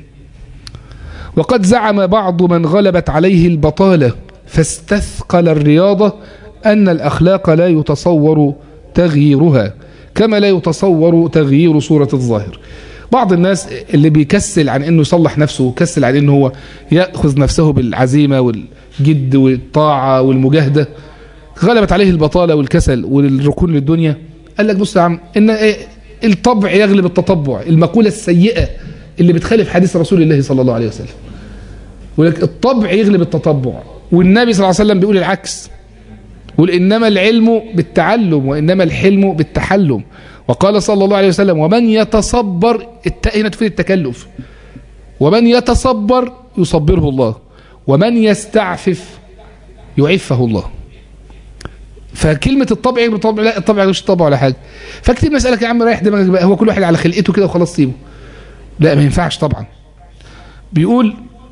Speaker 1: وقد زعم بعض من غلبت عليه البطالة فاستثقل الرياضة أن الأخلاق لا يتصور تغييرها كما لا يتصور تغيير صورة الظاهر بعض الناس اللي بيكسل عن انه يصلح نفسه وكسل عن انه هو يأخذ نفسه بالعزيمة والجد والطاعة والمجاهدة غلبت عليه البطالة والكسل والركون للدنيا قال لك بص يا عم ان إيه الطبع يغلب التطبع المقولة السيئة اللي بتخالف حديث رسول الله صلى الله عليه وسلم ولك الطبع يغلب التطبع والنبي صلى الله عليه وسلم بيقول العكس يقول إنما العلم بالتعلم وإنما الحلم بالتحلم وقال صلى الله عليه وسلم ومن يتصبر هنا تفيد التكلف ومن يتصبر يصبره الله ومن يستعفف يعفه الله فكلمة الطبع يغلب الطبع لا الطبع مش الطبع ولا حاجة فكتير مسألك يا عم رايح دماغك بقى هو كل واحد على خلقته كده وخلاص سيبه لا ما ينفعش طبعا بيقول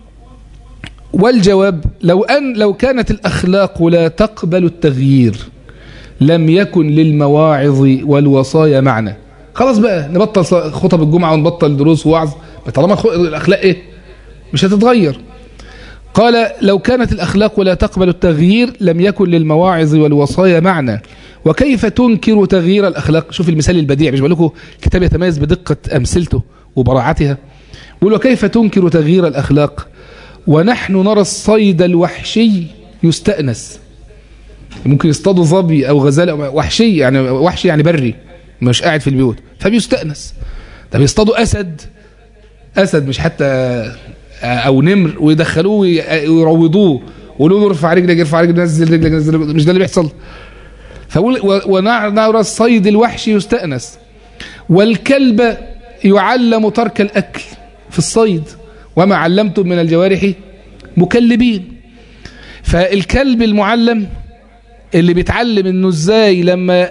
Speaker 1: والجواب لو أن لو كانت الأخلاق لا تقبل التغيير لم يكن للمواعظ والوصايا معنى خلاص بقى نبطل خطب الجمعة ونبطل دروس ووعظ طالما الاخلاق ايه مش هتتغير قال لو كانت الأخلاق لا تقبل التغيير لم يكن للمواعظ والوصايا معنى وكيف تنكر تغيير الأخلاق شوف المثال البديع مش بقول لكم الكتاب يتميز بدقة أمثلته وبراعتها يقول وكيف تنكر تغيير الأخلاق ونحن نرى الصيد الوحشي يستأنس ممكن يصطادوا ظبي أو غزالة وحشي يعني وحشي يعني بري مش قاعد في البيوت فبيستأنس طب يصطادوا أسد أسد مش حتى او نمر ويدخلوه ويروضوه ويقولوا له ارفع رجلك ارفع رجلك نزل رجلك نزل رجلك مش ده اللي بيحصل فقول ونرى الصيد الوحشي يستأنس والكلب يعلم ترك الأكل في الصيد وما علمتم من الجوارح مكلبين فالكلب المعلم اللي بيتعلم انه ازاي لما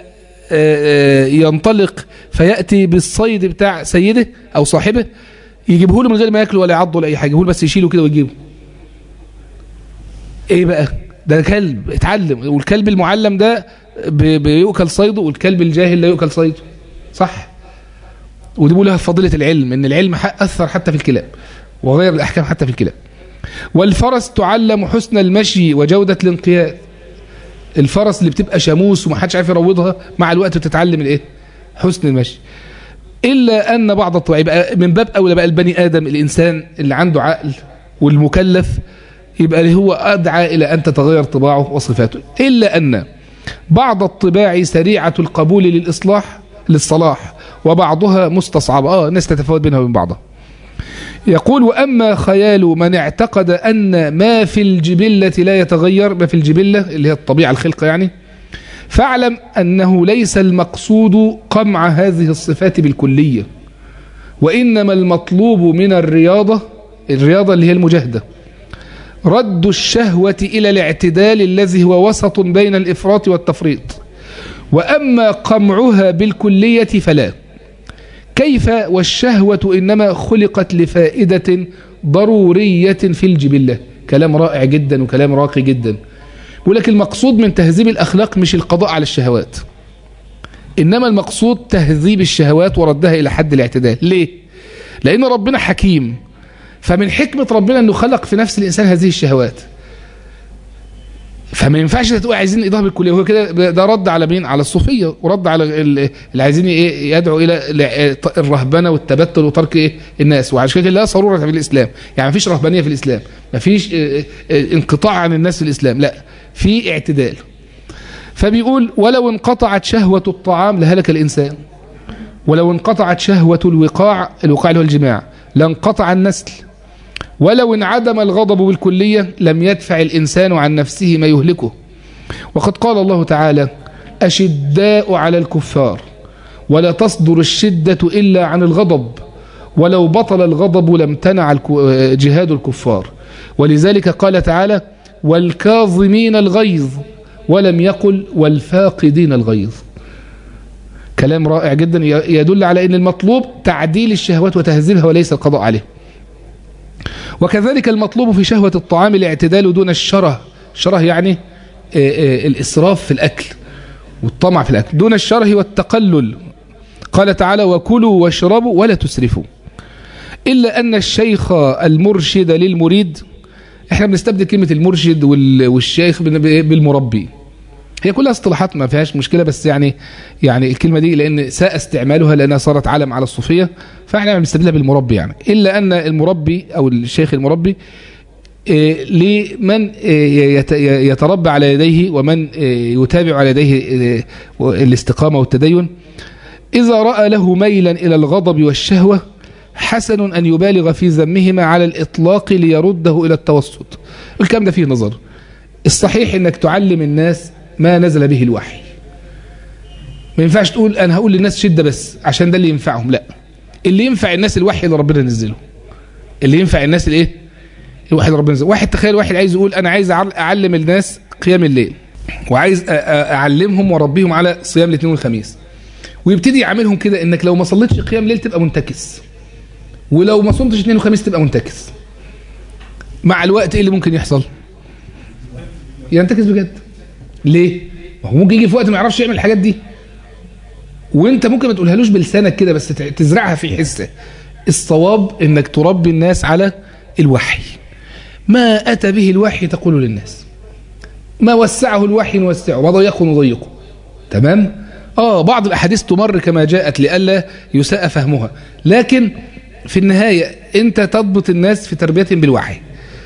Speaker 1: ينطلق فيأتي بالصيد بتاع سيده او صاحبه يجيبه له من غير ما ياكله ولا يعضه ولا اي حاجه يقول بس يشيله كده ويجيبه ايه بقى ده كلب اتعلم والكلب المعلم ده بيؤكل صيده والكلب الجاهل لا يؤكل صيده صح ودي بيقولها فضيله العلم ان العلم اثر حتى في الكلاب وغير الاحكام حتى في الكلاب والفرس تعلم حسن المشي وجوده الانقياد الفرس اللي بتبقى شاموس ومحدش عارف يروضها مع الوقت بتتعلم الايه حسن المشي إلا أن بعض الطباع يبقى من باب أولى بقى البني آدم الإنسان اللي عنده عقل والمكلف يبقى اللي هو أدعى إلى أن تتغير طباعه وصفاته إلا أن بعض الطباع سريعة القبول للإصلاح للصلاح وبعضها مستصعب آه ناس تتفاوت بينها وبين بعضها يقول وأما خيال من اعتقد أن ما في الجبلة لا يتغير ما في الجبلة اللي هي الطبيعة الخلقة يعني فاعلم أنه ليس المقصود قمع هذه الصفات بالكلية وإنما المطلوب من الرياضة الرياضة اللي هي المجاهدة رد الشهوة إلى الاعتدال الذي هو وسط بين الإفراط والتفريط وأما قمعها بالكلية فلا كيف والشهوة إنما خلقت لفائدة ضرورية في الجبلة كلام رائع جدا وكلام راقي جدا يقول لك المقصود من تهذيب الأخلاق مش القضاء على الشهوات إنما المقصود تهذيب الشهوات وردها إلى حد الاعتدال ليه؟ لأن ربنا حكيم فمن حكمة ربنا أنه خلق في نفس الإنسان هذه الشهوات فما ينفعش تقول عايزين إضافة بالكلية هو كده ده رد على مين على الصوفية ورد على اللي عايزين إيه يدعو إلى الرهبنة والتبتل وترك إيه الناس وعشان كده لا صرورة في الإسلام يعني ما فيش رهبانية في الإسلام ما فيش انقطاع عن الناس في الإسلام لا في اعتدال فبيقول ولو انقطعت شهوة الطعام لهلك الإنسان ولو انقطعت شهوة الوقاع الوقاع اللي هو الجماع لانقطع النسل ولو انعدم الغضب بالكلية لم يدفع الإنسان عن نفسه ما يهلكه وقد قال الله تعالى أشداء على الكفار ولا تصدر الشدة إلا عن الغضب ولو بطل الغضب لم تنع جهاد الكفار ولذلك قال تعالى والكاظمين الغيظ ولم يقل والفاقدين الغيظ كلام رائع جدا يدل على أن المطلوب تعديل الشهوات وتهذيبها وليس القضاء عليه وكذلك المطلوب في شهوة الطعام الاعتدال دون الشره الشره يعني الإسراف في الأكل والطمع في الأكل دون الشره والتقلل قال تعالى وكلوا واشربوا ولا تسرفوا إلا أن الشيخ المرشد للمريد احنا بنستبدل كلمة المرشد والشيخ بالمربي هي كلها اصطلاحات ما فيهاش مشكلة بس يعني يعني الكلمة دي لأن ساء استعمالها لأنها صارت علم على الصوفية فاحنا بنستبدلها بالمربي يعني إلا أن المربي أو الشيخ المربي لمن يتربى على يديه ومن يتابع على يديه الاستقامة والتدين إذا رأى له ميلا إلى الغضب والشهوة حسن أن يبالغ في ذمهما على الإطلاق ليرده إلى التوسط الكلام ده فيه نظر الصحيح أنك تعلم الناس ما نزل به الوحي ما ينفعش تقول أنا هقول للناس شدة بس عشان ده اللي ينفعهم لا اللي ينفع الناس الوحي اللي ربنا نزله اللي ينفع الناس الايه الوحي اللي ربنا نزله واحد تخيل واحد عايز يقول أنا عايز أعلم الناس قيام الليل وعايز أعلمهم واربيهم على صيام الاثنين والخميس ويبتدي يعاملهم كده انك لو ما صليتش قيام ليل تبقى منتكس ولو ما صمتش اثنين وخميس تبقى منتكس مع الوقت ايه اللي ممكن يحصل ينتكس بجد ليه ما هو ممكن يجي في وقت ما يعرفش يعمل الحاجات دي وانت ممكن ما تقولهالوش بلسانك كده بس تزرعها في حسه الصواب انك تربي الناس على الوحي ما أتى به الوحي تقول للناس ما وسعه الوحي نوسعه وضيقه نضيقه تمام آه بعض الأحاديث تمر كما جاءت لئلا يساء فهمها لكن في النهاية أنت تضبط الناس في تربيتهم بالوحي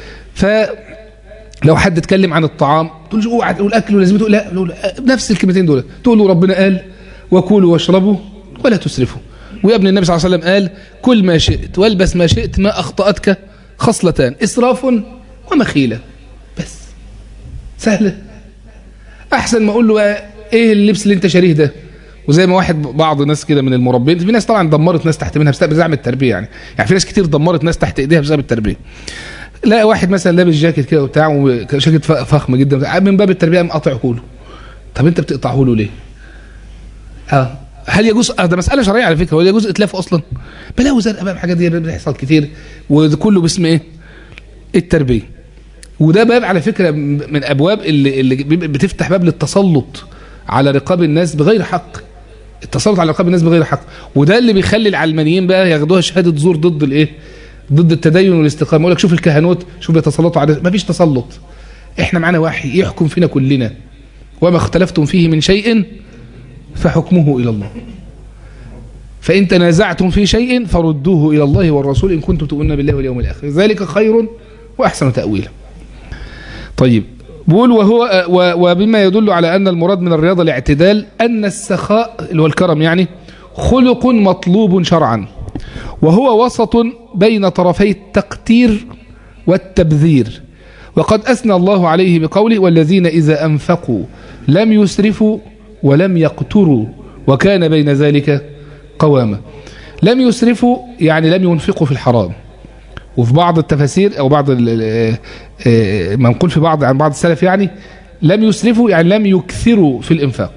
Speaker 1: فلو حد اتكلم عن الطعام تقول اوعى تقول أكل ولازم تقول لا نفس الكلمتين دول تقول له ربنا قال وكلوا واشربوا ولا تسرفوا ويا ابن النبي صلى الله عليه وسلم قال كل ما شئت والبس ما شئت ما أخطأتك خصلتان إسراف ومخيلة بس سهلة أحسن ما أقول له إيه اللبس اللي أنت شاريه ده وزي ما واحد بعض الناس كده من المربين في ناس طبعا دمرت ناس تحت منها بسبب زعم التربيه يعني يعني في ناس كتير دمرت ناس تحت ايديها بسبب التربيه لا واحد مثلا لابس جاكيت كده وبتاع وجاكيت فخم جدا من باب التربيه مقاطعه له طب انت بتقطعه له ليه؟ اه هل يجوز ده مساله شرعيه على فكره هل يجوز اتلافه اصلا؟ بلاوي زرقاء بقى الحاجات دي بتحصل كتير وكله باسم ايه؟ التربيه وده باب على فكره من ابواب اللي, اللي بتفتح باب للتسلط على رقاب الناس بغير حق التسلط على رقاب الناس بغير حق وده اللي بيخلي العلمانيين بقى ياخدوها شهاده زور ضد الايه ضد التدين والاستقامه يقول لك شوف الكهنوت شوف بيتسلطوا على ما فيش تسلط احنا معانا وحي يحكم فينا كلنا وما اختلفتم فيه من شيء فحكمه الى الله فإن تنازعتم في شيء فردوه إلى الله والرسول إن كنتم تؤمنون بالله واليوم الآخر ذلك خير وأحسن تأويلا طيب بقول وهو وبما يدل على أن المراد من الرياضة الاعتدال أن السخاء اللي هو الكرم يعني خلق مطلوب شرعا وهو وسط بين طرفي التقتير والتبذير وقد أثنى الله عليه بقوله والذين إذا أنفقوا لم يسرفوا ولم يقتروا وكان بين ذلك قوامة لم يسرفوا يعني لم ينفقوا في الحرام وفي بعض التفاسير أو بعض منقول في بعض عن بعض السلف يعني لم يسرفوا يعني لم يكثروا في الإنفاق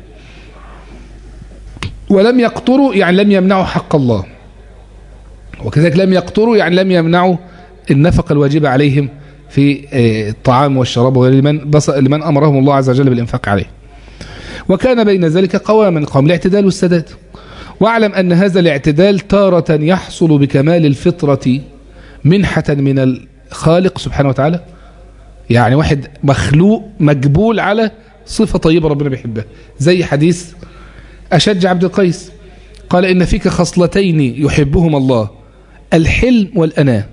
Speaker 1: ولم يقتروا يعني لم يمنعوا حق الله وكذلك لم يقتروا يعني لم يمنعوا النفقة الواجبة عليهم في الطعام والشراب ولمن لمن أمرهم الله عز وجل بالإنفاق عليه وكان بين ذلك قواما قام الاعتدال والسداد واعلم أن هذا الاعتدال تارة يحصل بكمال الفطرة منحة من الخالق سبحانه وتعالى يعني واحد مخلوق مجبول على صفة طيبة ربنا بيحبها زي حديث أشج عبد القيس قال إن فيك خصلتين يحبهما الله الحلم والأناة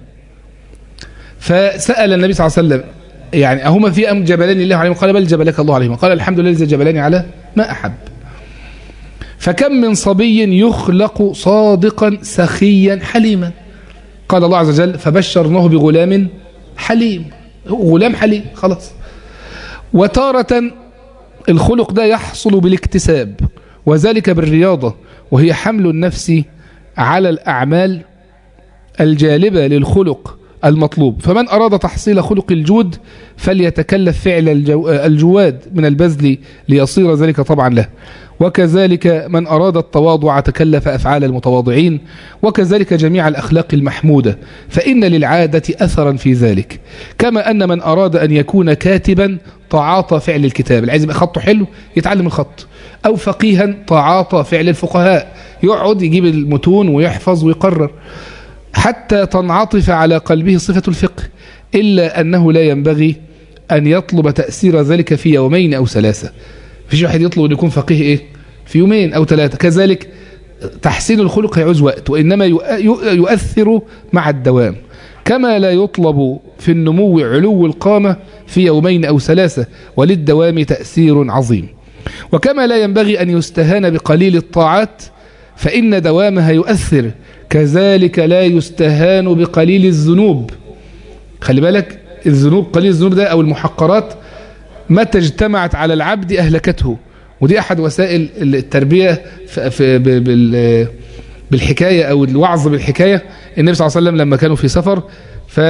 Speaker 1: فسأل النبي صلى الله عليه وسلم يعني أهما في أم جبلان الله عليهم قال بل جبلك الله عليهم قال الحمد لله الذي جبلاني على ما أحب فكم من صبي يخلق صادقا سخيا حليما قال الله عز وجل فبشرناه بغلام حليم غلام حليم خلاص وتارة الخلق ده يحصل بالاكتساب وذلك بالرياضة وهي حمل النفس على الأعمال الجالبة للخلق المطلوب فمن أراد تحصيل خلق الجود فليتكلف فعل الجو الجواد من البذل ليصير ذلك طبعا له وكذلك من أراد التواضع تكلف أفعال المتواضعين وكذلك جميع الأخلاق المحمودة فإن للعادة أثرا في ذلك كما أن من أراد أن يكون كاتبا تعاطى فعل الكتاب اللي عايز يبقى خطه حلو يتعلم الخط أو فقيها تعاطى فعل الفقهاء يقعد يجيب المتون ويحفظ ويقرر حتى تنعطف على قلبه صفة الفقه إلا أنه لا ينبغي أن يطلب تأثير ذلك في يومين أو ثلاثة فيش واحد يطلب أن يكون فقيه إيه في يومين أو ثلاثة كذلك تحسين الخلق يعوز وقت وإنما يؤثر مع الدوام كما لا يطلب في النمو علو القامة في يومين أو ثلاثة وللدوام تأثير عظيم وكما لا ينبغي أن يستهان بقليل الطاعات فإن دوامها يؤثر كذلك لا يستهان بقليل الذنوب خلي بالك الذنوب قليل الذنوب ده أو المحقرات متى اجتمعت على العبد أهلكته ودي أحد وسائل التربية في بالحكاية أو الوعظ بالحكاية النبي صلى الله عليه وسلم لما كانوا في سفر ف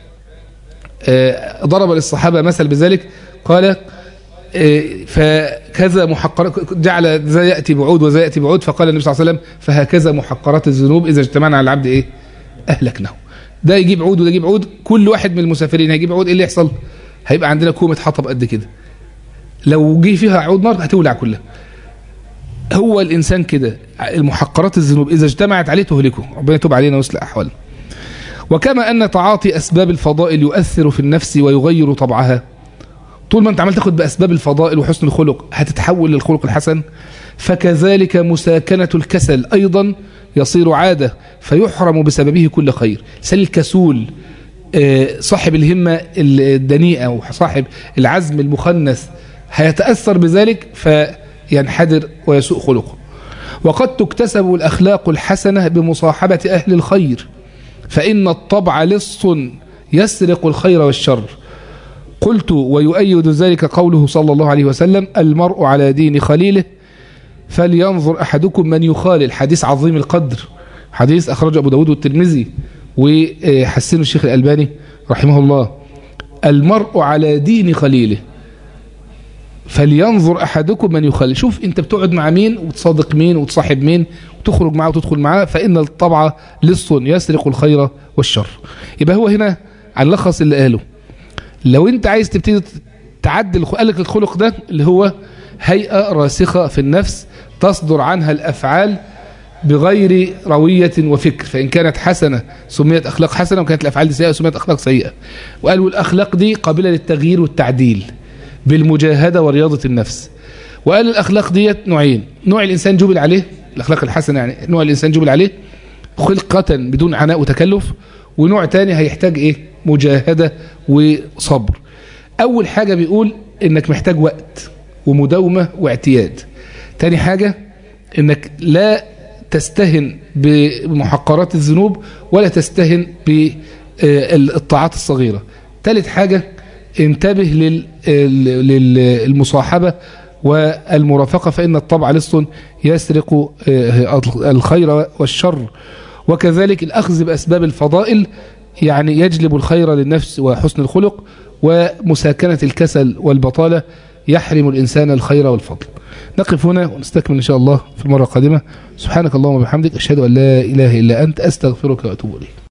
Speaker 1: ضرب للصحابة مثل بذلك قال فكذا محقرات جعل ذا يأتي بعود وذا يأتي بعود فقال النبي صلى الله عليه وسلم فهكذا محقرات الذنوب إذا اجتمعنا على العبد إيه أهلكناه ده يجيب عود وده يجيب عود كل واحد من المسافرين هيجيب عود إيه اللي يحصل هيبقى عندنا كومة حطب قد كده لو جه فيها عود نار هتولع كلها هو الإنسان كده المحقرات الذنوب إذا اجتمعت عليه تهلكه ربنا يتوب علينا ويصلح أحوالنا وكما أن تعاطي أسباب الفضائل يؤثر في النفس ويغير طبعها طول ما أنت عمال تاخد بأسباب الفضائل وحسن الخلق هتتحول للخلق الحسن فكذلك مساكنة الكسل أيضا يصير عادة فيحرم بسببه كل خير سل الكسول صاحب الهمة الدنيئة وصاحب العزم المخنث هيتأثر بذلك فينحدر ويسوء خلقه وقد تكتسب الأخلاق الحسنة بمصاحبة أهل الخير فإن الطبع لص يسرق الخير والشر قلت ويؤيد ذلك قوله صلى الله عليه وسلم المرء على دين خليله فلينظر أحدكم من يخالل حديث عظيم القدر حديث أخرج أبو داود والترمذي وحسنه الشيخ الألباني رحمه الله المرء على دين خليله فلينظر أحدكم من يخالل شوف أنت بتقعد مع مين وتصادق مين وتصاحب مين وتخرج معه وتدخل معه فإن الطبع لص يسرق الخير والشر يبقى هو هنا هنلخص اللي قاله لو أنت عايز تبتدي تعدل قال لك الخلق ده اللي هو هيئة راسخة في النفس تصدر عنها الأفعال بغير روية وفكر فإن كانت حسنة سميت أخلاق حسنة وكانت الأفعال دي سيئة سميت أخلاق سيئة وقالوا الأخلاق دي قابلة للتغيير والتعديل بالمجاهدة ورياضة النفس وقال الأخلاق ديت نوعين نوع الإنسان جبل عليه الأخلاق الحسنة يعني نوع الإنسان جبل عليه خلقة بدون عناء وتكلف ونوع تاني هيحتاج إيه مجاهدة وصبر أول حاجة بيقول إنك محتاج وقت ومداومة واعتياد تاني حاجة إنك لا تستهن بمحقرات الذنوب ولا تستهن بالطاعات الصغيرة ثالث حاجة انتبه للمصاحبة والمرافقة فإن الطبع لص يسرق الخير والشر وكذلك الأخذ بأسباب الفضائل يعني يجلب الخير للنفس وحسن الخلق ومساكنة الكسل والبطالة يحرم الإنسان الخير والفضل نقف هنا ونستكمل إن شاء الله في المرة القادمة سبحانك اللهم وبحمدك أشهد أن لا إله إلا أنت أستغفرك وأتوب إليك